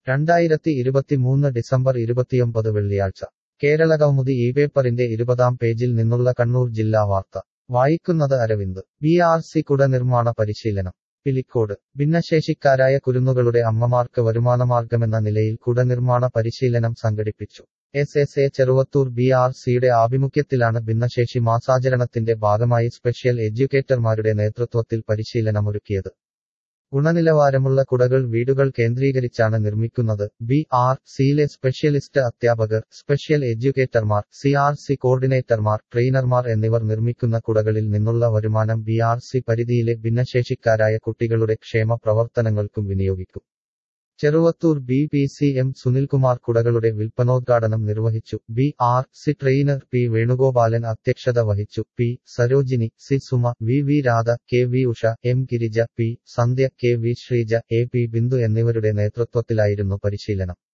രണ്ടായിരത്തി ഇരുപത്തിമൂന്ന് ഡിസംബർ ഇരുപത്തിയൊമ്പത് വെള്ളിയാഴ്ച കേരള കൗമുദി ഈ പേപ്പറിന്റെ ഇരുപതാം പേജിൽ നിന്നുള്ള കണ്ണൂർ ജില്ലാ വാർത്ത വായിക്കുന്നത് അരവിന്ദ് ബി ആർ സി കുട നിർമ്മാണ പരിശീലനം പിലിക്കോട് ഭിന്നശേഷിക്കാരായ കുരുന്നുകളുടെ അമ്മമാർക്ക് വരുമാനമാർഗമെന്ന നിലയിൽ കുട നിർമ്മാണ പരിശീലനം സംഘടിപ്പിച്ചു S S A Cheruvathur B R സിയുടെ ആഭിമുഖ്യത്തിലാണ് ഭിന്നശേഷി മാസാചരണത്തിന്റെ ഭാഗമായി സ്പെഷ്യൽ എഡ്യൂക്കേറ്റർമാരുടെ നേതൃത്വത്തിൽ പരിശീലനമൊരുക്കിയത് ഗുണനിലവാരമുള്ള കുടകൾ വീടുകൾ കേന്ദ്രീകരിച്ചാണ് നിർമ്മിക്കുന്നത് ബി ആർ സിയിലെ സ്പെഷ്യലിസ്റ്റ് അധ്യാപകർ സ്പെഷ്യൽ എഡ്യൂക്കേറ്റർമാർ സി ആർ സി കോർഡിനേറ്റർമാർ ട്രെയിനർമാർ എന്നിവർ നിർമ്മിക്കുന്ന കുടകളിൽ നിന്നുള്ള വരുമാനം ബി ആർ സി പരിധിയിലെ ഭിന്നശേഷിക്കാരായ കുട്ടികളുടെ ക്ഷേമ പ്രവർത്തനങ്ങൾക്കും വിനിയോഗിക്കും Cheruvathur B P C M Sunilkumar കുടകളുടെ വിൽപ്പനോദ്ഘാടനം നിർവഹിച്ചു B R C trainer P Venugopalan അധ്യക്ഷത വഹിച്ചു P Sarojini C Suma V V Radha K V Usha M Girija P Sandhya K V Sreeja A P Bindu എന്നിവരുടെ നേതൃത്വത്തിലായിരുന്നു പരിശീലനം